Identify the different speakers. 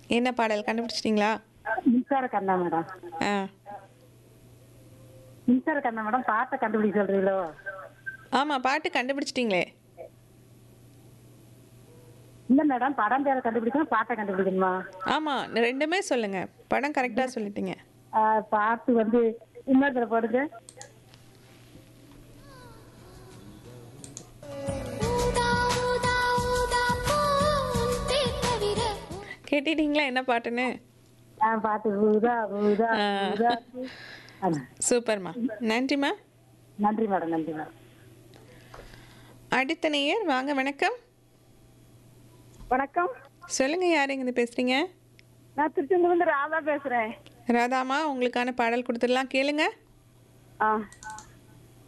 Speaker 1: என்ன பாடல் கண்டுபிடிச்சிட்டிங்களா
Speaker 2: மின்சார கண்ணா மேடம்
Speaker 1: ஆ
Speaker 2: மின்சார கண்ணா மேடம் பாட்டை கண்டுபிடிக்க சொல்றீங்களோ
Speaker 1: ஆமாம் பாட்டு கண்டுபிடிச்சிட்டிங்களே
Speaker 2: இல்ல மேடம் படம் பேரை கண்டுபிடிக்கணும் பாட்டை கண்டுபிடிக்கணுமா
Speaker 1: ஆமாம் ரெண்டுமே சொல்லுங்கள் படம் கரெக்டாக சொல்லிட்டீங்க
Speaker 2: ஆ, பாட்டு வந்து இன்னொருத்தர போடுங்க
Speaker 3: ஊதா ஊதா ஊதா போல் தவிர
Speaker 1: கேட்டுட்டீங்களா என்ன பாட்டுன்னு
Speaker 2: ஆ, பாட்டு ஊதா ஊதா
Speaker 1: ஆ.
Speaker 2: ஊதா ஆ,
Speaker 1: சூப்பர்மா நன்றிம்மா
Speaker 2: நன்றி மேடம் நன்றி மேடம்
Speaker 1: அடுத்த நேயர் வாங்க வணக்கம்
Speaker 2: வணக்கம்
Speaker 1: சொல்லுங்கள் யார் இருந்து பேசுகிறீங்க
Speaker 2: நான் திருச்செந்தூர்ல ராதா பேசுறேன்
Speaker 1: ராதாமா உங்களுக்கான பாடல் கொடுத்துடலாம் கேளுங்க
Speaker 2: ஆ